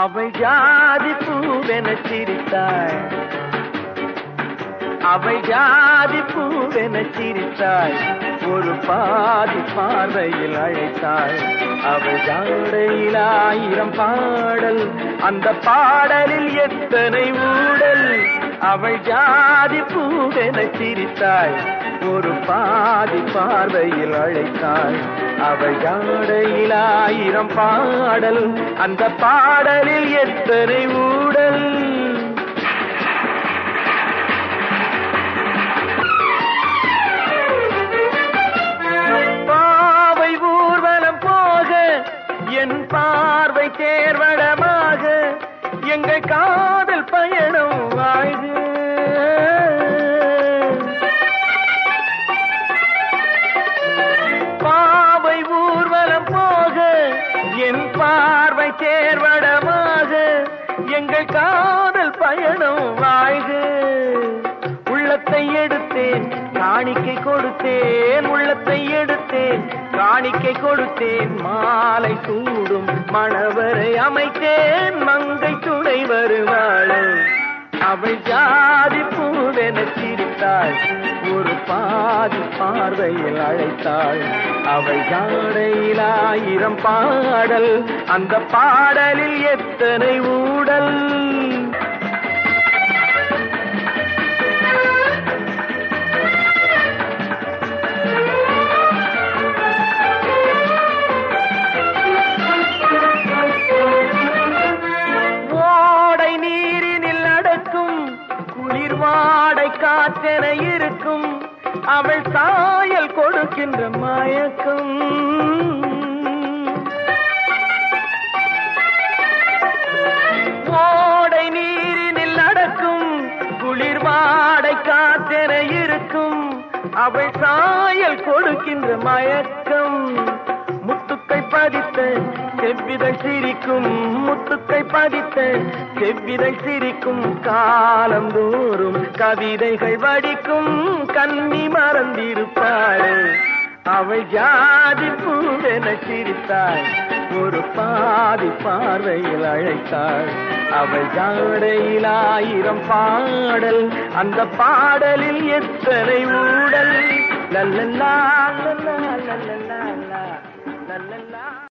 அவள் ஜாதி பூவென சிரித்தாள் அவள் ஜாதி பூவென சிரித்தாள் ஒரு பாதி பார்வையில் அழைத்தாள் அவள் ஜாடையில் ஆயிரம் பாடல் அந்த பாடலில் எத்தனை ஊடல் அவள் ஜாதி பூவென சிரித்தாள் ஒரு பாதி பார்வையில் அழைத்தாள் அவள் ஜாடையில் ஆயிரம் பாடல் அந்த பாடலில் எத்தனை ஊடல் பாவை ஊர்வலம் போக என் பார்வை தேர்வடமாக எங்கள் காதல் பயணம் வாழ்க பாவை ஊர்வலம் போக என் பார்வை தேர்வடமாக எங்கள் காதல் பயணம் வாழ்க உள்ளத்தை எடுத்தேன் காணிக்கை கொடுத்தேன் உள்ளத்தை எடுத்தேன் காணிக்கை கொடுத்தேன் மாலை சூடும் மணவரை அமைத்தேன் மங்கை துணை வருவாளும் அவள் ஜாதி பூவென சிரித்தாள் ஒரு பாதி பார்வையில் அழைத்தாள் அவள் ஜாடையில் ஆயிரம் பாடல் அந்த பாடலில் எத்தனை ஊடல் ஓடை நீரினில் அடக்கும் குளிர் வாடை காற்றென இருக்கும் அவள் சாயல் கொடுக்கின்ற மயக்கம் ஓடை நீரினில் அடக்கும் குளிர் வாடை காற்றென இருக்கும் அவள் சாயல் கொடுக்கின்ற மயக்கம் முத்துக்கை பதித்த செவ்விதை சிரிக்கும் முத்துக்கை பதித்த செவ்விதை சிரிக்கும் காலந்தோறும் கவிதைகள் வடிக்கும் கன்னி மறந்திருப்பாள் அவள் ஜாதி பூவென சிரித்தாள் ஒரு பாதி பார்வையில் அழைத்தாள் அவள் ஜாடையில் ஆயிரம் பாடல் அந்த பாடலில் எத்தனை ஊடல் லல்லல்லா லல்லா லல்லல்லா லல்லல்லா